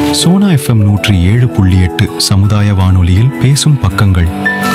Sona FM நூற்றி ஏழு புள்ளி எட்டு சமுதாய வானொலியில் பேசும் பக்கங்கள்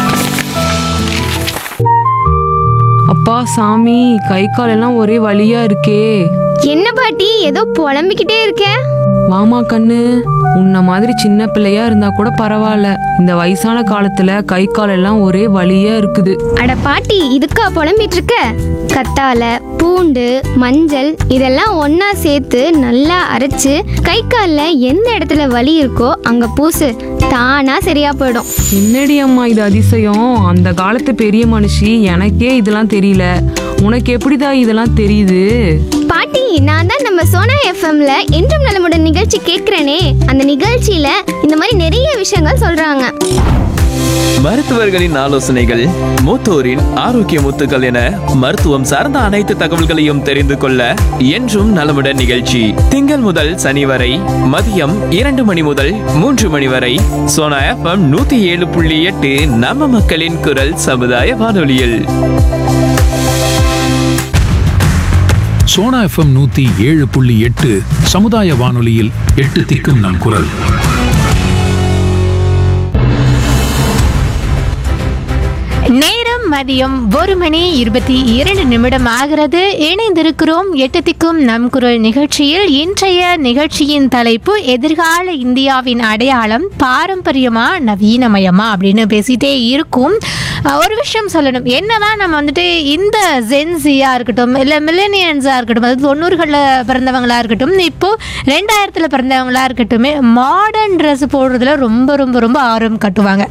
அப்பா சாமி கை கால் எல்லாம் ஒரே வலியா இருக்கே என்ன பாட்டி ஏதோ புலம்பிக்கிட்டே இருக்க வாமா கண்ணு உன்ன மாதிரி சின்ன பிள்ளையா இருந்தா கூட பரவாயில்ல இந்த வயசான காலத்துல கை கால் எல்லாம் ஒரே வலியா இருக்குது அட பாட்டி இதுக்கா புலம்பிட்டு இருக்க கத்தால பூண்டு மஞ்சள் இதெல்லாம் ஒண்ணா சேர்த்து நல்லா அரைச்சு கை காலில் எந்த இடத்துல வலி இருக்கோ அங்க பூசு தானா சரியா போயிடும் என்னடி அம்மா இது அதிசயம் அந்த காலத்து பெரிய மனுஷி எனக்கே இதெல்லாம் தெரியல உனக்கு எப்படிதான் இதெல்லாம் தெரியுது பாட்டி நான் தான் நம்ம சோனா எஃப்எம்ல என்றும் நலமுடன் நிகழ்ச்சி கேட்கிறேனே அந்த நிகழ்ச்சியில இந்த மாதிரி நிறைய விஷயங்கள் சொல்றாங்க மருத்துவர்களின் ஆலோசனைகள் மூத்தோரின் ஆரோக்கிய முத்துக்கள் என மருத்துவம் சார்ந்த அனைத்து தகவல்களையும் தெரிந்து கொள்ள என்றும் நலமுடன் நிகழ்ச்சி திங்கள் முதல் சனி வரை மதியம் இரண்டு மணி முதல் மூன்று மணி வரை சோனா எஃப்எம் நூத்தி ஏழு புள்ளி எட்டு நம்ம மக்களின் குரல் சமுதாய வானொலியில் சோனா எஃப்எம் நூத்தி ஏழு புள்ளி எட்டு சமுதாய வானொலியில் எட்டு திக்கும் நம் குரல் நேரம் மதியம் ஒரு மணி இருபத்தி இரண்டு நிமிடம் ஆகிறது இணைந்திருக்கிறோம் எட்டத்திக்கும் நம் குரல் நிகழ்ச்சியில் இன்றைய நிகழ்ச்சியின் தலைப்பு எதிர்கால இந்தியாவின் அடையாளம் பாரம்பரியமா நவீனமயமா அப்படின்னு பேசிட்டே இருக்கும் அஹ் ஒரு விஷயம் சொல்லணும் என்னதான் நம்ம வந்துட்டு இந்த ஜென்சியாக இருக்கட்டும் இல்லை மில்லேனியன்ஸாக இருக்கட்டும் அதாவது தொண்ணூறுகளில் பிறந்தவங்களா இருக்கட்டும் இப்போ ரெண்டாயிரத்தில் பிறந்தவங்களா இருக்கட்டுமே மாடர்ன் ட்ரெஸ் போடுறதுல ரொம்ப ரொம்ப ரொம்ப ஆர்வம் காட்டுவாங்க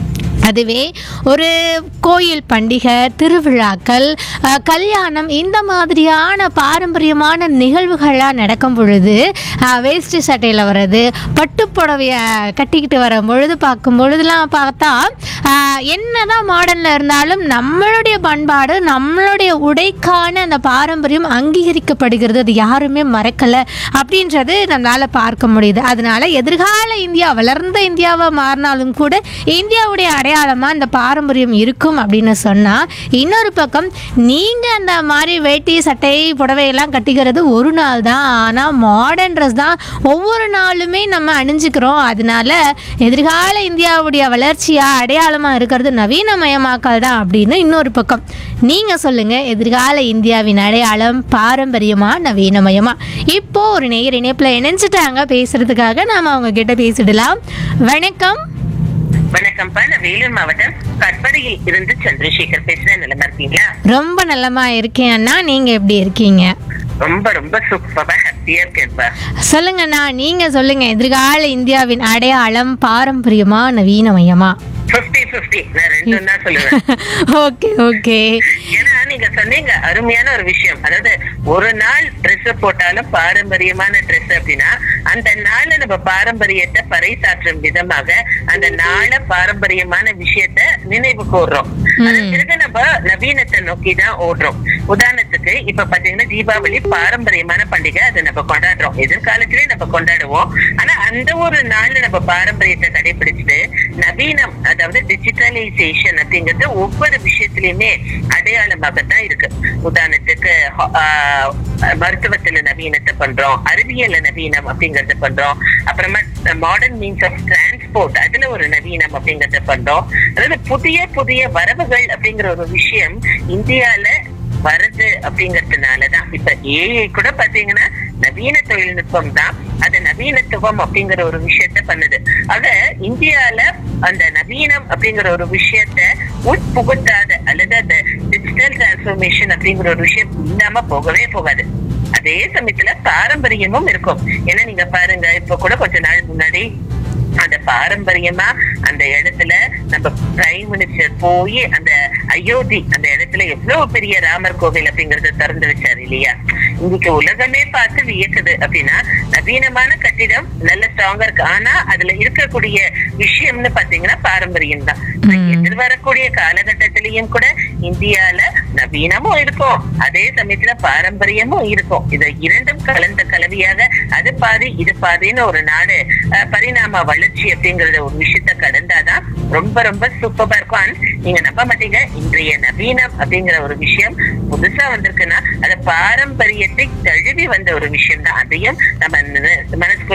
அதுவே ஒரு கோயில் பண்டிகை திருவிழாக்கள் அஹ், கல்யாணம் இந்த மாதிரியான பாரம்பரியமான நிகழ்வுகள்லாம் நடக்கும் பொழுது அஹ், வேஷ்டி சட்டையில் வர்றது பட்டுப்புடவைய கட்டிக்கிட்டு வரும் பொழுது பார்க்கும் பொழுதுலாம் பார்த்தா அஹ், என்னதான் மாடர்னில் இருந்தாலும் நம்மளுடைய பண்பாடு நம்மளுடைய உடைக்கான அந்த பாரம்பரியம் அங்கீகரிக்கப்படுகிறது அது யாருமே மறக்கலை அப்படின்றது நம்மளால் பார்க்க முடியுது அதனால எதிர்கால இந்தியா வளர்ந்த இந்தியாவை மாறினாலும் கூட இந்தியாவுடைய அடையாளமாக இந்த பாரம்பரியம் இருக்கும் அப்படின்னு சொன்னால் இன்னொரு பக்கம் நீங்கள் அந்த மாதிரி வேட்டி சட்டை புடவையெல்லாம் கட்டிக்கிறது ஒரு நாள் தான் ஆனால் மாடர்ன் ட்ரெஸ் தான் ஒவ்வொரு நாளுமே நம்ம அணிஞ்சுக்கிறோம் அதனால எதிர்கால இந்தியாவுடைய வளர்ச்சியாக அடையாளமாக இருக்கிறது நவீனமயமாக்கல் தான் அப்படின்னு இன்னொரு பக்கம் நீங்கள் சொல்லுங்கள் எதிர்கால இந்தியாவின் அடையாளம் பாரம்பரியமா நவீனமயமா இப்போ ஒரு நேயர் இணைப்பில் இணைஞ்சிட்டாங்க பேசுறதுக்காக நாம் அவங்க கிட்ட பேசிடலாம் வணக்கம் வணக்கம்ப்பா நான் வேலூர் மாவட்டம் கட்படியில் இருந்து சந்திரசேகர் பேசுறேன் நிலமா இருக்கீங்களா ரொம்ப நல்லமா இருக்கேன் அண்ணா நீங்க எப்படி இருக்கீங்க ரொம்ப ரொம்ப சூப்பரா ஹாப்பியா இருக்கேன்ப்பா சொல்லுங்கண்ணா நீங்க சொல்லுங்க எதிர்கால இந்தியாவின் அடையாளம் பாரம்பரியமா நவீனமயமா பிப்டி பிப்டி நான் ரெண்டும் தான் சொல்லுவேன் ஓகே ஓகே ஏன்னா நீங்க சொன்னீங்க அருமையான ஒரு விஷயம் அதாவது ஒரு நாள் Dress போட்டாலும் பாரம்பரியமான Dress அப்படின்னா அந்த நாள்ல நம்ம பாரம்பரியத்தை பறைசாற்றும் விதமாக அந்த நாள பாரம்பரியமான விஷயத்த நினைவு கூர்றோம் அதன் பிறகு நம்ம நவீனத்தை நோக்கி தான் ஓடுறோம் உதாரணத்துக்கு இப்ப பாத்தீங்கன்னா தீபாவளி பாரம்பரியமான பண்டிகை அதை நம்ம கொண்டாடுறோம் எதிர்காலத்திலேயே நம்ம கொண்டாடுவோம் ஆனா அந்த ஒரு நாள்ல நம்ம பாரம்பரியத்தை கடைபிடிச்சிட்டு நவீனம் அதாவது டிஜிட்டலைசேஷன் அப்படிங்கிறது ஒவ்வொரு விஷயத்திலயுமே அடையாளமாக தான் இருக்கு உதாரணத்துக்கு ஹ- ஆஹ் மருத்துவத்துல நவீனத்தை பண்றோம் அறிவியல்ல நவீனம் அப்படிங்கறத பண்றோம் அப்புறமா மாடர்ன் மீன்ஸ் ஆஃப் டிரான்ஸ்போர்ட் அதுல ஒரு நவீனம் அப்படிங்கறத பண்றோம் அதாவது புதிய புதிய வரவுகள் அப்படிங்கிற ஒரு விஷயம் இந்தியால வருது அப்படிங்கறதுனாலதான் இப்ப ஏஐ கூட பாத்தீங்கன்னா நவீன தொழில்நுட்பம் தான் அது நவீனத்துவம் அப்படிங்கிற ஒரு விஷயத்த பண்ணுது ஆக இந்தியால அந்த நவீனம் அப்படிங்கிற ஒரு விஷயத்த உட்புகுத்தாத அல்லது அந்த டிஜிட்டல் டிரான்ஸ்பர்மேஷன் அப்படிங்கிற ஒரு விஷயம் இல்லாம போகவே போகாது அதே சமயத்துல பாரம்பரியமும் இருக்கும் ஏன்னா நீங்க பாருங்க இப்ப கூட கொஞ்ச நாள் முன்னாடி அந்த பாரம்பரியமா அந்த இடத்துல நம்ம பிரைம் மினிஸ்டர் போய் அந்த அயோத்தி அந்த இடத்துல எவ்வளவு பெரிய ராமர் கோவில் அப்படிங்கறத திறந்து வச்சாரு இல்லையா இன்னைக்கு உலகமே பார்த்து வியக்குது அப்படின்னா நவீனமான கட்டிடம் நல்ல ஸ்ட்ராங்கா இருக்கு ஆனா அதுல இருக்கக்கூடிய விஷயம்னு பாத்தீங்கன்னா பாரம்பரியம் தான் எதிர்வரக்கூடிய காலகட்டத்திலயும் கூட இந்தியால நவீனமும் இருக்கும் அதே சமயத்துல பாரம்பரியமும் இருக்கும் இது இரண்டும் கலந்த கலவையாக அது பாதி இது பாதின்னு ஒரு நாடு அஹ், பரிணாம வளர்ச்சி அப்படிங்கறத ஒரு விஷயத்த கடந்தாதான் ரொம்ப ரொம்ப சூப்பரா இருக்கும் And நீங்க நம்ப மாட்டீங்க இன்றைய நவீனம் அப்படிங்கிற ஒரு விஷயம் புதுசா வந்திருக்குன்னா அது பாரம்பரியத்தை தழுவி வந்த ஒரு விஷயம் தான் அதையும் நம்ம மனசுக்குள்ள